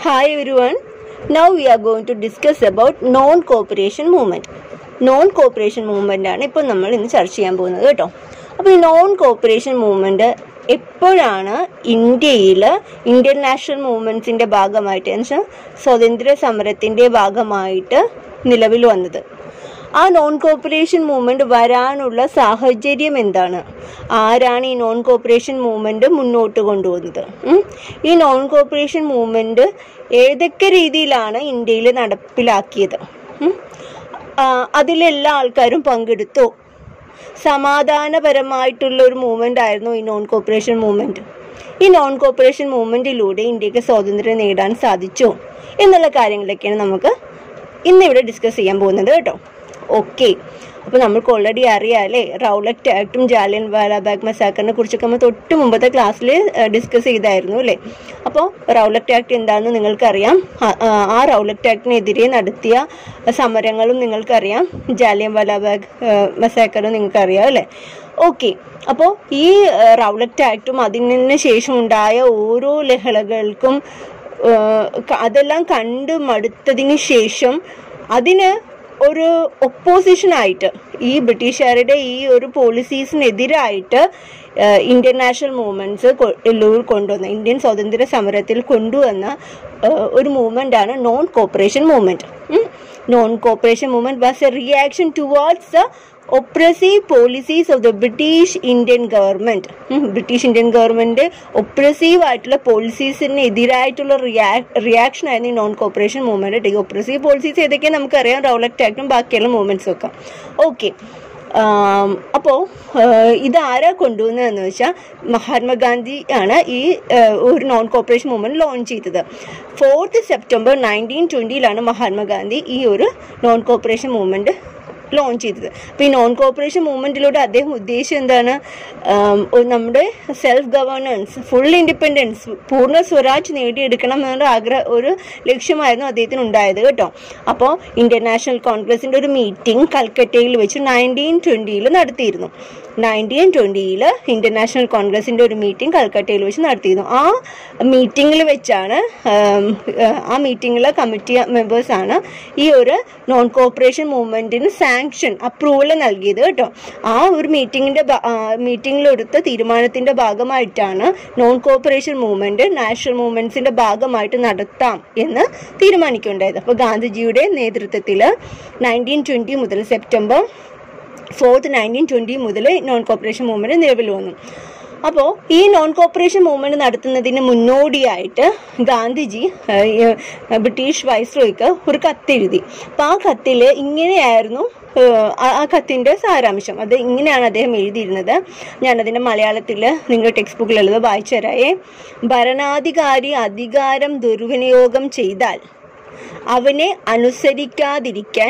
Hi everyone. Now we are going to discuss about non-cooperation movement. Non cooperation movement ആണ് ഇപ്പോൾ നമ്മൾ ഇന്ന് ചർച്ച ചെയ്യാൻ പോകുന്നത് കേട്ടോ അപ്പോൾ ഈ നോൺ കോപ്പറേഷൻ മൂവ്മെൻറ്റ് എപ്പോഴാണ് ഇന്ത്യയിൽ ഇന്ത്യൻ നാഷണൽ മൂവ്മെൻറ്റ്സിൻ്റെ ഭാഗമായിട്ട് എന്ന് വെച്ചാൽ സ്വാതന്ത്ര്യ സമരത്തിൻ്റെ ഭാഗമായിട്ട് നിലവിൽ വന്നത് ആ നോൺ കോപ്പറേഷൻ മൂവ്മെന്റ് വരാനുള്ള സാഹചര്യം എന്താണ് ആരാണ് ഈ നോൺ കോപ്പറേഷൻ മൂവ്മെന്റ് മുന്നോട്ട് കൊണ്ടുപോകുന്നത് ഉം? ഈ നോൺ കോപ്പറേഷൻ മൂവ്മെന്റ് ഏതൊക്കെ രീതിയിലാണ് ഇന്ത്യയിൽ നടപ്പിലാക്കിയത് ഉം? ആ, അതിലെല്ലാ ആൾക്കാരും പങ്കെടുത്തു സമാധാനപരമായിട്ടുള്ള ഒരു മൂവ്മെന്റ് ആയിരുന്നു ഈ നോൺ കോപ്പറേഷൻ മൂവ്മെന്റ് ഈ നോൺ കോപ്പറേഷൻ മൂവ്മെന്റിലൂടെ ഇന്ത്യക്ക് സ്വാതന്ത്ര്യം നേടാൻ സാധിച്ചു എന്നുള്ള കാര്യങ്ങളൊക്കെയാണ് നമുക്ക് ഇന്ന് ഇവിടെ ഡിസ്കസ് ചെയ്യാൻ പോകുന്നത് കേട്ടോ ഓക്കെ അപ്പോൾ നമുക്ക് ഓൾറെഡി അറിയാം അല്ലേ റൗലറ്റ് ആക്ടും ജാലിയൻ വാലാബാഗ് മസാക്കറിനെ കുറിച്ചൊക്കെ നമ്മൾ തൊട്ട് മുമ്പത്തെ ക്ലാസ്സിൽ ഡിസ്കസ് ചെയ്തായിരുന്നു അല്ലേ അപ്പോൾ റൗലറ്റ് ആക്ട് എന്താണെന്ന് നിങ്ങൾക്കറിയാം ആ- ആ- ആ റൗലറ്റ് ആക്ടിനെതിരെ നടത്തിയ സമരങ്ങളും നിങ്ങൾക്കറിയാം ജാലിയൻ വാലാബാഗ് മസാക്കറും നിങ്ങൾക്കറിയാം അല്ലേ ഓക്കെ അപ്പോൾ ഈ റൗലറ്റ് ആക്ടും അതിന് ശേഷം ഉണ്ടായ ഓരോ ലഹളകൾക്കും ഏഹ് ക- അതെല്ലാം കണ്ട് മടുത്തതിന് ശേഷം അതിന് ഒരു ഒപ്പോസിഷനായിട്ട് ഈ ബ്രിട്ടീഷുകാരുടെ ഈ ഒരു പോളിസീസിനെതിരായിട്ട് ഇന്ത്യൻ നാഷണൽ മൂവ്മെന്റ്സ് കൊണ്ടുവന്ന ഇന്ത്യൻ സ്വാതന്ത്ര്യ സമരത്തിൽ കൊണ്ടുവന്ന ഏഹ്, ഒരു മൂവ്മെന്റ് ആണ് non cooperation movement non cooperation movement was a reaction towards the oppressive policies of the British Indian government British Indian government oppressive ആയിട്ടുള്ള പോളിസീസിന് എതിരായിട്ടുള്ള റിയാക്ഷൻ ആയിരുന്നു ഈ നോൺ കോപ്പറേഷൻ മൂവ്മെന്റ് ഈ ഒപ്രസീവ് പോളിസീസ് ഏതൊക്കെയാണ് നമുക്കറിയാം റൗലറ്റ് ആക്ടും ബാക്കിയുള്ള മൂവ്മെന്റ്സും ഒക്കെ ഓക്കെ അപ്പോൾ ഇതാരാ കൊണ്ടുവന്നതെന്ന് വെച്ചാൽ മഹാത്മാഗാന്ധി ആണ് ഈ ആ, ഒരു നോൺ കോപ്പറേഷൻ മൂവ്മെന്റ് ലോഞ്ച് ചെയ്തത് ഫോർത്ത് സെപ്റ്റംബർ നയൻറ്റീൻ ട്വൻറ്റിയിലാണ് മഹാത്മാഗാന്ധി ഈ ഒരു നോൺ കോപ്പറേഷൻ മൂവ്മെന്റ് ലോഞ്ച് ചെയ്തത് അപ്പോൾ ഈ നോൺ കോപ്പറേഷൻ മൂവ്മെന്റിലൂടെ അദ്ദേഹം ഉദ്ദേശിച്ചത് എന്താണ് ആം, ഒരു നമ്മുടെ സെൽഫ് ഗവേണൻസ് ഫുൾ ഇൻഡിപെൻഡൻസ് പൂർണ്ണ സ്വരാജ് നേടിയെടുക്കണം എന്നുള്ള ആഗ്രഹ ഒരു ലക്ഷ്യമായിരുന്നു അദ്ദേഹത്തിന് ഉണ്ടായത് കേട്ടോ അപ്പോൾ ഇന്ത്യൻ നാഷണൽ കോൺഗ്രസിന്റെ ഒരു മീറ്റിംഗ് കൽക്കട്ടയിൽ വെച്ച് നയൻറ്റീൻ ട്വൻറ്റിയിൽ നടത്തിയിരുന്നു നയൻറ്റീൻ ട്വൻറ്റിയിൽ ഇന്ത്യൻ നാഷണൽ കോൺഗ്രസിന്റെ ഒരു മീറ്റിംഗ് കൽക്കട്ടയിൽ വെച്ച് നടത്തിയിരുന്നു ആ മീറ്റിംഗിൽ വെച്ചാണ് ആം, ആ മീറ്റിംഗിലെ കമ്മിറ്റി മെമ്പേഴ്സാണ് ഈ ഒരു നോൺ കോപ്പറേഷൻ മൂവ്മെന്റിന് സാങ്ഷൻ അപ്രൂവൽ നൽകിയത് കേട്ടോ ആ ഒരു മീറ്റിംഗിന്റെ മീറ്റിംഗിലെടുത്ത തീരുമാനത്തിന്റെ ഭാഗമായിട്ടാണ് നോൺ കോപ്പറേഷൻ മൂവ്മെന്റ് നാഷണൽ മൂവ്മെന്റ്സിന്റെ ഭാഗമായിട്ട് നടത്താം എന്ന് തീരുമാനിക്കുകയുണ്ടായത് അപ്പോൾ ഗാന്ധിജിയുടെ നേതൃത്വത്തിൽ നയൻറ്റീൻ ട്വന്റി മുതൽ സെപ്റ്റംബർ ഫോർത്ത് നയൻറ്റീൻ ട്വൻറ്റി മുതൽ നോൺ കോപ്പറേഷൻ മൂവ്മെൻറ്റ് നിലവിൽ വന്നു അപ്പോൾ ഈ നോൺ കോപ്പറേഷൻ മൂവ്മെൻറ്റ് നടത്തുന്നതിന് മുന്നോടിയായിട്ട് ഗാന്ധിജി ഏഹ്, ഈ ബ്രിട്ടീഷ് വൈസ്രോയ്ക്ക് ഒരു കത്തെഴുതി അപ്പോൾ ആ കത്തിൽ ഇങ്ങനെയായിരുന്നു ഏഹ്, ആ- ആ കത്തിൻ്റെ സാരാംശം അത് ഇങ്ങനെയാണ് അദ്ദേഹം എഴുതിയിരുന്നത് ഞാനതിൻ്റെ മലയാളത്തിൽ നിങ്ങളുടെ ടെക്സ്റ്റ് ബുക്കിലുള്ളത് വായിച്ചു തരായേ ഭരണാധികാരി അധികാരം ദുർവിനിയോഗം ചെയ്താൽ അവനെ അനുസരിക്കാതിരിക്കാൻ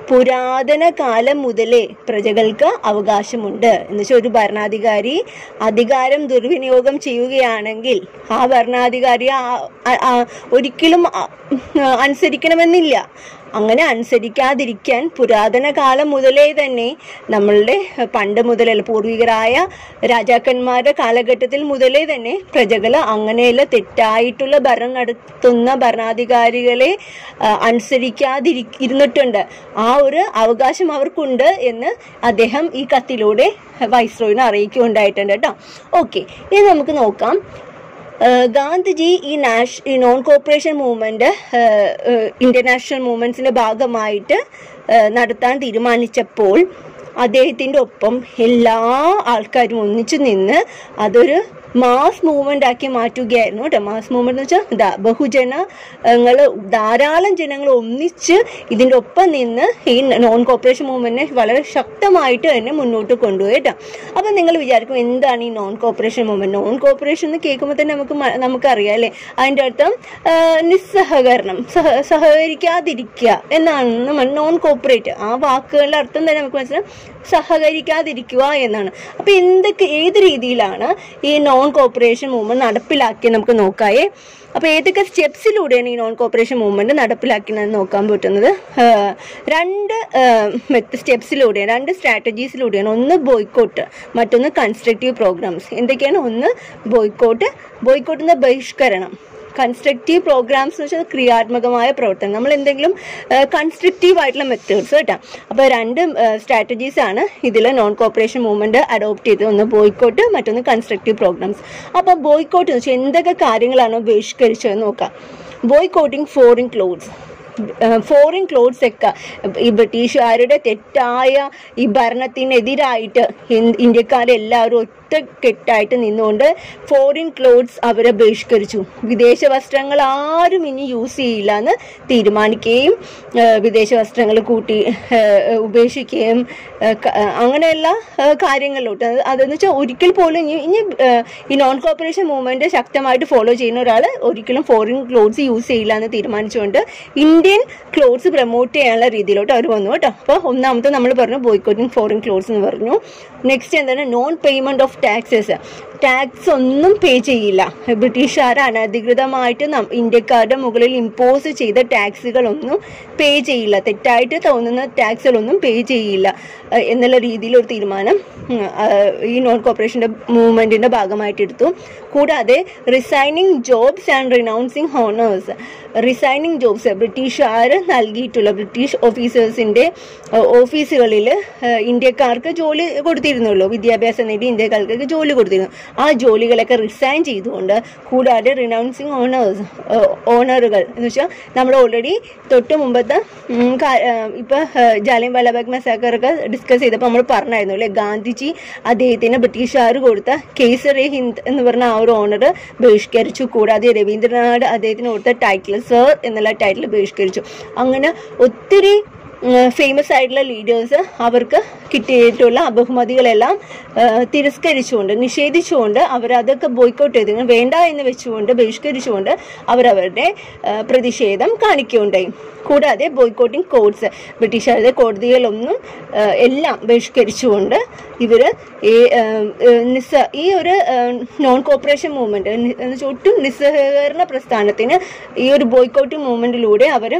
പുരാതന കാലം മുതലേ പ്രജകൾക്ക് അവകാശമുണ്ട് എന്ന് വെച്ചാൽ ഒരു ഭരണാധികാരി അധികാരം ദുർവിനിയോഗം ചെയ്യുകയാണെങ്കിൽ ആ ഭരണാധികാരി ആ- ആ- ആ- ഒരിക്കലും ആ- അനുസരിക്കണമെന്നില്ല അങ്ങനെ അനുസരിക്കാതിരിക്കാൻ പുരാതന കാലം മുതലേ തന്നെ നമ്മളുടെ പണ്ട് മുതലല്ല പൂർവികരായ രാജാക്കന്മാരുടെ കാലഘട്ടത്തിൽ മുതലേ തന്നെ പ്രജകൾ അങ്ങനെയുള്ള തെറ്റായിട്ടുള്ള ഭരണം നടത്തുന്ന ഭരണാധികാരികളെ ആ, അനുസരിക്കാതിരി ഇരുന്നിട്ടുണ്ട് ആ ഒരു അവകാശം അവർക്കുണ്ട് എന്ന് അദ്ദേഹം ഈ കത്തിലൂടെ വൈസ്രോയിനെ അറിയിക്കുകയുണ്ടായിട്ടുണ്ട് കേട്ടോ ഓക്കെ ഇനി നമുക്ക് നോക്കാം ഏഹ് ഗാന്ധിജി ഈ നാഷ് ഈ non cooperation movement Indian national മൂവ്മെന്റ്സിന്റെ ഭാഗമായിട്ട് ഏഹ് നടത്താൻ തീരുമാനിച്ചപ്പോൾ അദ്ദേഹത്തിൻ്റെ ഒപ്പം എല്ലാ ആൾക്കാരും ഒന്നിച്ചു നിന്ന് അതൊരു മാസ് മൂവ്മെന്റ് ആക്കി മാറ്റുകയായിരുന്നു കേട്ടോ മാസ് മൂവ്മെന്റ് എന്ന് വെച്ചാൽ ഇതാ ബഹുജനങ്ങൾ ധാരാളം ജനങ്ങൾ ഒന്നിച്ച് ഇതിൻ്റെ ഒപ്പം നിന്ന് ഈ നോൺ കോപ്പറേഷൻ മൂവ്മെന്റിനെ വളരെ ശക്തമായിട്ട് തന്നെ മുന്നോട്ട് കൊണ്ടുപോയി കേട്ടോ അപ്പം നിങ്ങൾ വിചാരിക്കും എന്താണ് ഈ non cooperation movement non cooperation എന്ന് കേൾക്കുമ്പോൾ തന്നെ നമുക്ക് മ- നമുക്കറിയാം അല്ലേ അതിൻ്റെ അർത്ഥം ആ, നിസ്സഹകരണം സഹ സഹകരിക്കാതിരിക്കുക എന്നാണ് നമ്മൾ നോൺ കോപ്പറേറ്റ് ആ വാക്കുകളുടെ അർത്ഥം തന്നെ നമുക്ക് മനസ്സിലാവും സഹകരിക്കാതിരിക്കുക എന്നാണ് അപ്പോൾ എന്തൊക്കെ ഏത് രീതിയിലാണ് ഈ നോൺ കോപ്പറേഷൻ മൂവ്മെന്റ് നടപ്പിലാക്കിയത് നമുക്ക് നോക്കായേ അപ്പോൾ ഏതൊക്കെ സ്റ്റെപ്സിലൂടെയാണ് ഈ നോൺ കോപ്പറേഷൻ മൂവ്മെന്റ് നടപ്പിലാക്കുന്നത് നോക്കാൻ പറ്റുന്നത് ആഹ് രണ്ട് സ്റ്റെപ്സിലൂടെയാണ് രണ്ട് സ്ട്രാറ്റജീസിലൂടെയാണ് ഒന്ന് ബോയ്ക്കോട്ട് മറ്റൊന്ന് കൺസ്ട്രക്റ്റീവ് പ്രോഗ്രാംസ് എന്തൊക്കെയാണ് ഒന്ന് ബോയ്ക്കോട്ട് ബോയ്ക്കോട്ട് എന്ന ബഹിഷ്കരണം കൺസ്ട്രക്റ്റീവ് പ്രോഗ്രാംസ് എന്ന് വെച്ചാൽ ക്രിയാത്മകമായ പ്രവർത്തനം നമ്മൾ എന്തെങ്കിലും കൺസ്ട്രക്റ്റീവ് ആയിട്ടുള്ള മെത്തേഡ്സ് കേട്ടോ അപ്പോൾ രണ്ട് സ്ട്രാറ്റജീസ് ആണ് ഇതിൽ നോൺ കോപ്പറേഷൻ മൂവ്മെന്റ് അഡോപ്റ്റ് ചെയ്തത് ഒന്ന് ബോയ്ക്കോട്ട് മറ്റൊന്ന് കൺസ്ട്രക്റ്റീവ് പ്രോഗ്രാംസ് അപ്പോൾ ബോയ്ക്കോട്ട് എന്ന് വെച്ചാൽ എന്തൊക്കെ കാര്യങ്ങളാണ് ബഹിഷ്കരിച്ചതെന്ന് നോക്കാം boycotting foreign clothes foreign clothes ഒക്കെ ഈ ബ്രിട്ടീഷുകാരുടെ തെറ്റായ ഈ ഭരണത്തിനെതിരായിട്ട് ഇൻ- ഇന്ത്യക്കാരെല്ലാവരും ഒറ്റക്കെട്ടായിട്ട് നിന്നുകൊണ്ട് ഫോറിൻ ക്ലോത്ത്സ് അവരെ ബഹിഷ്കരിച്ചു വിദേശ വസ്ത്രങ്ങൾ ആരും ഇനി യൂസ് ചെയ്യില്ല എന്ന് തീരുമാനിക്കുകയും ആ, വിദേശ വസ്ത്രങ്ങൾ കൂട്ടി ആ, ഉപേക്ഷിക്കുകയും ആ, ക- ആ, അങ്ങനെയുള്ള ആ, കാര്യങ്ങളിലോട്ട് അത് അതെന്ന് വെച്ചാൽ ഒരിക്കൽ പോലും ഇനി ഇനി ആ, ഈ നോൺ കോപ്പറേഷൻ മൂവ്മെന്റ് ശക്തമായിട്ട് ഫോളോ ചെയ്യുന്ന ഒരാൾ ഒരിക്കലും ഫോറിൻ ക്ലോത്ത്സ് യൂസ് ചെയ്യില്ല എന്ന് തീരുമാനിച്ചുകൊണ്ട് ഇന്ത്യൻ ക്ലോത്ത്സ് പ്രൊമോട്ട് ചെയ്യാനുള്ള രീതിയിലോട്ട് അവർ വന്നു കേട്ടോ അപ്പോൾ ഒന്നാമത്തെ നമ്മൾ പറഞ്ഞു ബോയ്ക്കോട്ടിങ് ഫോറിൻ ക്ലോത്ത്സ് എന്ന് പറഞ്ഞു നെക്സ്റ്റ് എന്താണ് non payment of taxes tax ഒന്നും പേ ചെയ്യില്ല ബ്രിട്ടീഷുകാർ അനധികൃതമായിട്ട് നം- ഇന്ത്യക്കാരുടെ മുകളിൽ ഇമ്പോസ് ചെയ്ത ടാക്സുകളൊന്നും പേ ചെയ്യില്ല തെറ്റായിട്ട് തോന്നുന്ന ടാക്സുകളൊന്നും പേ ചെയ്യില്ല ഏഹ് എന്നുള്ള രീതിയിൽ ഒരു തീരുമാനം ഉം, ആ, ഈ നോൺ കോപ്പറേഷൻ്റെ മൂവ്മെൻറ്റിൻ്റെ ഭാഗമായിട്ട് എടുത്തു കൂടാതെ resigning jobs and renouncing honours resigning jobs ബ്രിട്ടീഷുകാർ നൽകിയിട്ടുള്ള ബ്രിട്ടീഷ് ഓഫീസേഴ്സിൻ്റെ ഓഫീസുകളിൽ ഇന്ത്യക്കാർക്ക് ജോലി കൊടുത്തിരുന്നുള്ളൂ വിദ്യാഭ്യാസം നേടി ഇന്ത്യക്കാർക്ക് ജോലി കൊടുത്തിരുന്നു ആ ജോലികളൊക്കെ റിസൈൻ ചെയ്തുകൊണ്ട് കൂടാതെ റിനൗൺസിങ് ഓണേഴ്സ് ഓണറുകൾ എന്ന് വെച്ചാൽ നമ്മൾ ഓൾറെഡി തൊട്ട് മുമ്പത്തെ ഉം, കാ- ഏഹ്, ഇപ്പൊ ഏഹ്, ജാലിയൻ വാലാബാഗ് മസാക്കറൊക്കെ ഡിസ്കസ് ചെയ്തപ്പോൾ നമ്മൾ പറഞ്ഞായിരുന്നു അല്ലേ ഗാന്ധിജി അദ്ദേഹത്തിന് ബ്രിട്ടീഷുകാർ കൊടുത്ത കേസറി ഹിന്ദ് എന്ന് പറഞ്ഞ ആ ഒരു ഓണർ ബഹിഷ്കരിച്ചു കൂടാതെ രവീന്ദ്രനാഥ് അദ്ദേഹത്തിന് കൊടുത്ത ടൈറ്റിൽ സർ എന്നുള്ള ടൈറ്റിൽ ബഹിഷ്കരിച്ചു അങ്ങനെ ഒത്തിരി ഫേമസ് ആയിട്ടുള്ള ലീഡേഴ്സ് അവർക്ക് കിട്ടിയിട്ടുള്ള ബഹുമതികളെല്ലാം ആ, തിരസ്കരിച്ചുകൊണ്ട് നിഷേധിച്ചുകൊണ്ട് അവർ അതൊക്കെ ബോയ്ക്കോട്ട് ചെയ്ത് ഇങ്ങനെ വേണ്ട എന്ന് വെച്ചുകൊണ്ട് ബഹിഷ്കരിച്ചുകൊണ്ട് അവരവരുടെ ആ, പ്രതിഷേധം കാണിക്കുകയുണ്ടായി കൂടാതെ ബോയ്ക്കോട്ടിംഗ് കോഡ്സ് ബ്രിട്ടീഷുകാരുടെ കോടതികളൊന്നും ആ, എല്ലാം ബഹിഷ്കരിച്ചുകൊണ്ട് ഇവർ ഈ ആ, ആ, നിസ്സ ഈ ഒരു നോൺ കോപ്പറേഷൻ മൂവ്മെന്റ് എന്ന് വെച്ചാൽ ഒട്ടും നിസ്സഹകരണ പ്രസ്ഥാനത്തിന് ഈ ഒരു ബോയ്ക്കോട്ടിംഗ് മൂവ്മെന്റിലൂടെ അവർ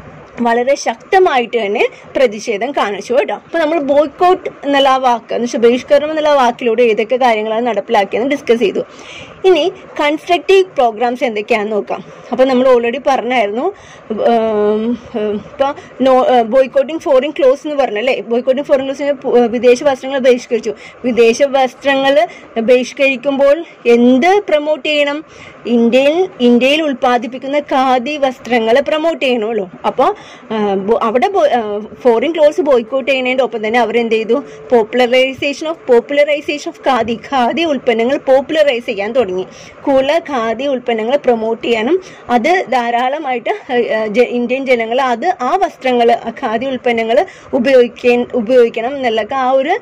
വളരെ ശക്തമായിട്ട് തന്നെ പ്രതിഷേധം കാണിച്ചു കേട്ടോ അപ്പോൾ നമ്മൾ ബോയ്ക്കോട്ട് എന്നുള്ള ആ വാക്ക് എന്ന് വെച്ചാൽ ബഹിഷ്കരണം എന്നുള്ള ആ വാക്കിലൂടെ ഏതൊക്കെ കാര്യങ്ങളാണ് നടപ്പിലാക്കിയെന്ന് ഡിസ്കസ് ചെയ്തു ഇനി കൺസ്ട്രക്റ്റീവ് പ്രോഗ്രാംസ് എന്തൊക്കെയാണെന്ന് നോക്കാം അപ്പോൾ നമ്മൾ ഓൾറെഡി പറഞ്ഞായിരുന്നു ഇപ്പോൾ നോ ബോയ്ക്കോട്ടിംഗ് ഫോറിൻ ക്ലോസ് എന്ന് പറഞ്ഞല്ലേ ബോയ്ക്കോട്ടിംഗ് ഫോറിൻ ക്ലോസ് വിദേശ വസ്ത്രങ്ങൾ ബഹിഷ്കരിച്ചു വിദേശ വസ്ത്രങ്ങൾ ബഹിഷ്കരിക്കുമ്പോൾ എന്ത് പ്രൊമോട്ട് ചെയ്യണം ഇന്ത്യയിൽ ഇന്ത്യയിൽ ഉൽപ്പാദിപ്പിക്കുന്ന ഖാദി വസ്ത്രങ്ങൾ പ്രൊമോട്ട് ചെയ്യണമല്ലോ അപ്പോൾ അവിടെ ഫോറിൻ ക്ലോത്ത്സ് ബോയ്ക്കോട്ട് ചെയ്യുന്നതിൻ്റെ ഒപ്പം തന്നെ അവരെന്ത് ചെയ്തു popularisation of popularisation of khadi khadi ഉൽപ്പന്നങ്ങൾ പോപ്പുലറൈസ് ചെയ്യാൻ തുടങ്ങി കൂടുതൽ ഖാദി ഉൽപ്പന്നങ്ങൾ പ്രൊമോട്ട് ചെയ്യാനും അത് ധാരാളമായിട്ട് ഏഹ്, ഏഹ്, ജ- ഇന്ത്യൻ ജനങ്ങൾ അത് ആ വസ്ത്രങ്ങൾ ഖാദി ഉൽപ്പന്നങ്ങൾ ഉപയോഗിക്കാൻ ഉപയോഗിക്കണം എന്നുള്ളൊക്കെ ആ ഒരു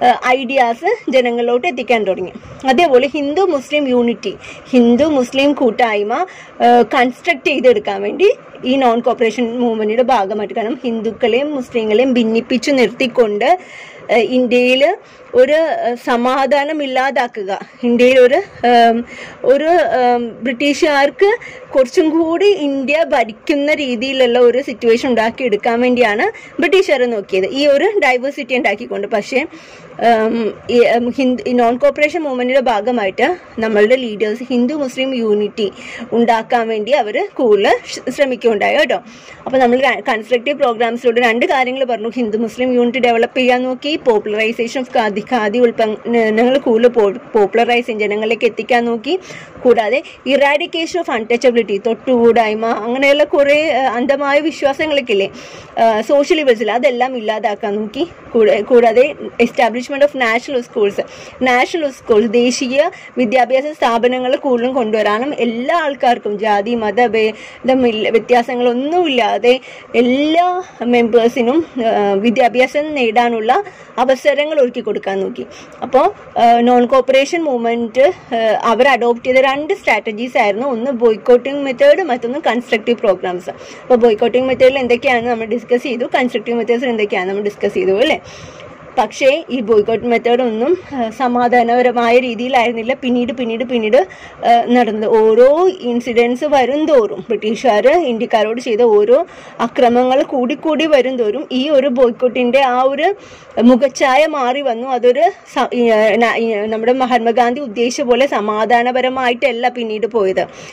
ഐഡിയാസ് ജനങ്ങളിലോട്ട് എത്തിക്കാൻ തുടങ്ങി അതേപോലെ Hindu Muslim unity Hindu Muslim കൂട്ടായ്മ കൺസ്ട്രക്ട് ചെയ്തെടുക്കാൻ വേണ്ടി ഈ നോൺ കോപ്പറേഷൻ മൂവ്മെന്റിന്റെ ഭാഗമായിട്ട് കാരണം ഹിന്ദുക്കളെയും മുസ്ലിങ്ങളെയും ഭിന്നിപ്പിച്ചു നിർത്തിക്കൊണ്ട് ഇന്ത്യയിൽ ഒരു ഏഹ്, സമാധാനം ഇല്ലാതാക്കുക ഇന്ത്യയിൽ ഒരു ഏം, ഒരു ഏം, ബ്രിട്ടീഷുകാർക്ക് കുറച്ചും കൂടി ഇന്ത്യ ഭരിക്കുന്ന രീതിയിലുള്ള ഒരു സിറ്റുവേഷൻ ഉണ്ടാക്കി എടുക്കാൻ വേണ്ടിയാണ് ബ്രിട്ടീഷുകാർ നോക്കിയത് ഈ ഒരു ഡൈവേഴ്സിറ്റി ഉണ്ടാക്കിക്കൊണ്ട് പക്ഷേ ഉം, ഈ, ഉം, ഹിന്ദു ഈ നോൺ കോപ്പറേഷൻ മൂവ്മെന്റിന്റെ ഭാഗമായിട്ട് നമ്മളുടെ ലീഡേഴ്സ് ഹിന്ദു മുസ്ലിം യൂണിറ്റി ഉണ്ടാക്കാൻ വേണ്ടി അവർ കൂടുതൽ ഷ്- ശ്രമിക്കുകയുണ്ടായി കേട്ടോ അപ്പോൾ നമ്മൾ കൺസ്ട്രക്റ്റീവ് പ്രോഗ്രാംസിലൂടെ രണ്ട് കാര്യങ്ങൾ പറഞ്ഞു ഹിന്ദു മുസ്ലിം യൂണിറ്റി ഡെവലപ്പ് ചെയ്യാൻ നോക്കി പോപ്പുലറൈസേഷൻ ഓഫ് ഖാദി ഖാദി ഉൽപ്പന്നങ്ങൾ കൂടുതൽ പോപ്പുലറൈസ് ചെയ്യും ജനങ്ങളിലേക്ക് എത്തിക്കാൻ നോക്കി കൂടാതെ ഇറാഡിക്കേഷൻ ഓഫ് അൺടച്ചബിലിറ്റി തൊട്ടുകൂടായ്മ അങ്ങനെയുള്ള കുറേ ഏഹ്, അന്ധമായ വിശ്വാസങ്ങളൊക്കെ ഇല്ലേ സോഷ്യൽ ഇവൽസിൽ അതെല്ലാം ഇല്ലാതാക്കാൻ നോക്കി കൂടെ- കൂടാതെ establishment of national schools national schools ദേശീയ വിദ്യാഭ്യാസ സ്ഥാപനങ്ങൾ കൂടുതലും കൊണ്ടുവരാനും എല്ലാ ആൾക്കാർക്കും ജാതി മത ഭേദമില്ല വ്യത്യാസങ്ങളൊന്നുമില്ലാതെ എല്ലാ മെമ്പേഴ്സിനും വിദ്യാഭ്യാസം നേടാനുള്ള അവസരങ്ങൾ ഒരുക്കി കൊടുക്കാൻ നോക്കി അപ്പോൾ നോൺ കോപ്പറേഷൻ മൂവ്മെന്റ് അവർ അഡോപ്റ്റ് ചെയ്ത രണ്ട് സ്ട്രാറ്റജീസ് ആയിരുന്നു ഒന്ന് ബോയ്ക്കോട്ടിംഗ് മെത്തേഡ് മറ്റൊന്ന് കൺസ്ട്രക്റ്റീവ് പ്രോഗ്രാംസ് അപ്പോൾ ബോയ്ക്കോട്ടിംഗ് മെത്തേഡിൽ എന്തൊക്കെയാണ് നമ്മൾ ഡിസ്കസ് ചെയ്തു കൺസ്ട്രക്റ്റീവ് മെത്തേഡ്സ് എന്തൊക്കെയാണ് നമ്മൾ ഡിസ്കസ് ചെയ്തു അല്ലേ പക്ഷേ ഈ ബോയ്ക്കോട്ട് മെത്തേഡ് ഒന്നും ആ, സമാധാനപരമായ രീതിയിലായിരുന്നില്ല പിന്നീട് പിന്നീട് പിന്നീട് ആ, നടന്നത് ഓരോ ഇൻസിഡൻസ് വരും തോറും ബ്രിട്ടീഷുകാർ ഇന്ത്യക്കാരോട് ചെയ്ത ഓരോ അക്രമങ്ങൾ കൂടിക്കൂടി വരും തോറും ഈ ഒരു ബോയ്ക്കോട്ടിന്റെ ആ ഒരു മുഖച്ഛായ മാറി വന്നു അതൊരു സ- ഈ, ആ, ന- ഈ, നമ്മുടെ മഹാത്മാഗാന്ധി ഉദ്ദേശിച്ച പോലെ സമാധാനപരമായിട്ടല്ല പിന്നീട് പോയത്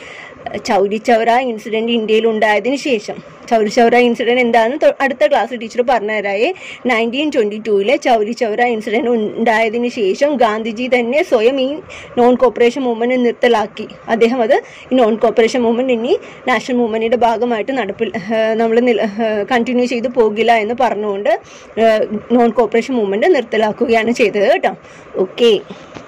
ചൗരി ചൗര ഇൻസിഡന്റ് ഇന്ത്യയിൽ ഉണ്ടായതിനു ശേഷം ചൗരി ചൗര ഇൻസിഡന്റ് എന്താണെന്ന് തൊ- അടുത്ത ക്ലാസ് ടീച്ചർ പറഞ്ഞുതരായേ നയൻറ്റീൻ ട്വന്റി ടൂവിലെ ചൗരി ചൗര ഇൻസിഡന്റ് ഉണ്ടായതിനു ശേഷം ഗാന്ധിജി തന്നെ സ്വയം ഈ നോൺ കോപ്പറേഷൻ മൂവ്മെന്റ് നിർത്തലാക്കി അദ്ദേഹം അത് ഈ നോൺ കോപ്പറേഷൻ മൂവ്മെന്റ് ഇനി നാഷണൽ മൂവ്മെന്റിന്റെ ഭാഗമായിട്ട് നടപ്പിൽ നമ്മൾ കണ്ടിന്യൂ ചെയ്തു പോകില്ല എന്ന് പറഞ്ഞുകൊണ്ട് നോൺ കോപ്പറേഷൻ മൂവ്മെന്റ് നിർത്തലാക്കുകയാണ് ചെയ്തത് കേട്ടോ ഓക്കെ